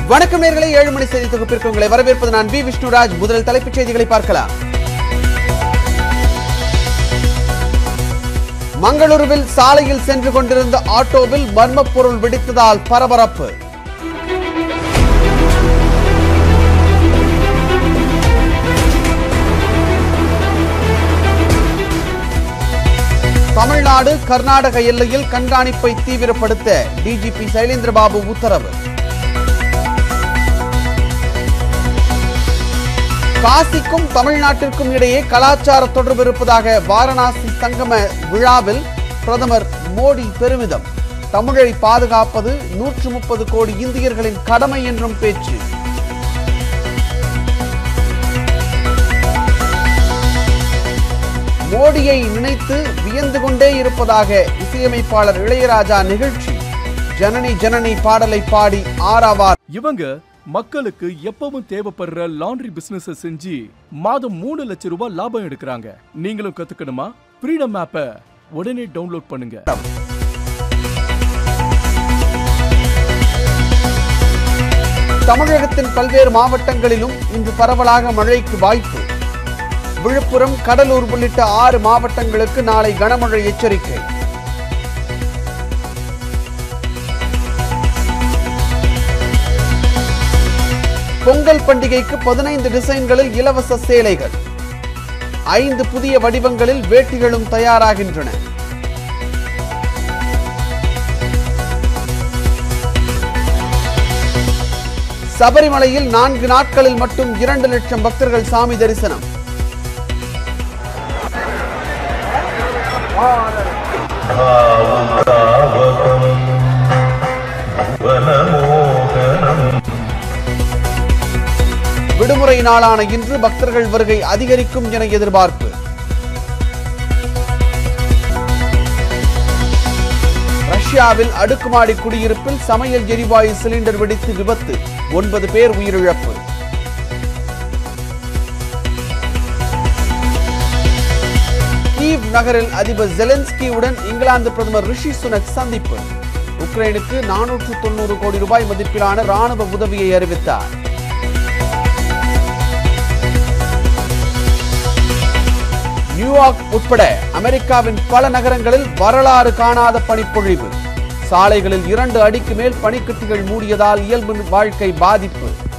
வணக்கம் நேர்களை ஏழு மணி செய்தி தொகுப்பிற்கு உங்களை வரவேற்பது நான் வி விஷ்ணுராஜ் முதலில் தலைப்புச் செய்திகளை பார்க்கலாம் மங்களூருவில் சாலையில் சென்று கொண்டிருந்த ஆட்டோவில் மர்மப் பொருள் வெடித்ததால் பரபரப்பு தமிழ்நாடு கர்நாடக எல்லையில் கண்காணிப்பை தீவிரப்படுத்த டிஜிபி சைலேந்திரபாபு உத்தரவு காசிக்கும் தமிழ்நாட்டிற்கும் இடையே கலாச்சார தொடர்பு இருப்பதாக வாரணாசி சங்கம விழாவில் பிரதமர் மோடி பெருமிதம் தமிழை பாதுகாப்பது நூற்று முப்பது கோடி இந்தியர்களின் கடமை என்றும் பேச்சு மோடியை நினைத்து வியந்து கொண்டே இருப்பதாக இசையமைப்பாளர் இளையராஜா நிகழ்ச்சி ஜனனி ஜனனி பாடலை பாடி ஆறாவார் இவங்க மக்களுக்கு எப்பவும் தேவைப்படுற லாண்ட்ரி பிசினஸ் செஞ்சு மாதம் மூணு லட்சம் ரூபாய் லாபம் எடுக்கிறாங்க நீங்களும் கத்துக்கணுமா ஃப்ரீடம் ஆப்பை உடனே டவுன்லோட் பண்ணுங்க தமிழகத்தின் பல்வேறு மாவட்டங்களிலும் இன்று பரவலாக மழைக்கு வாய்ப்பு விழுப்புரம் கடலூர் உள்ளிட்ட ஆறு மாவட்டங்களுக்கு நாளை கனமழை எச்சரிக்கை பொங்கல் பண்டிகைக்கு பதினைந்து டிசைன்களில் இலவச சேலைகள் ஐந்து புதிய வடிவங்களில் வேட்டிகளும் தயாராகின்றன சபரிமலையில் நான்கு நாட்களில் மட்டும் இரண்டு லட்சம் பக்தர்கள் சாமி தரிசனம் भावुकावकम् वनमोहनम् விடுமுறை நாளான இன்று பக்தர்கள் வருகை அதிகரிக்கும் என எதிர்பார்ப்பு ரஷ்யாவில் அடுக்குமாடி குடியிருப்பில் சமையல் எரிவாயு சிலிண்டர் வெடித்து விபத்து ஒன்பது பேர் உயிரிழப்பு கீவ் நகரில் அதிபர் ஜெலன்ஸ்கியுடன் இங்கிலாந்து பிரதமர் ரிஷி சுனக் சந்திப்பு உக்ரைனுக்கு நானூற்று தொண்ணூறு கோடி ரூபாய் மதிப்பிலான ராணுவ உதவியை அறிவித்தார் நியூயார்க் உட்பட அமெரிக்காவின் பல நகரங்களில் வரலாறு காணாத பனிப்பொழிவு சாலைகளில் இரண்டு அடிக்கு மேல் பனிக்கட்டிகள் மூடியதால் இயல்பு வாழ்க்கை பாதிப்பு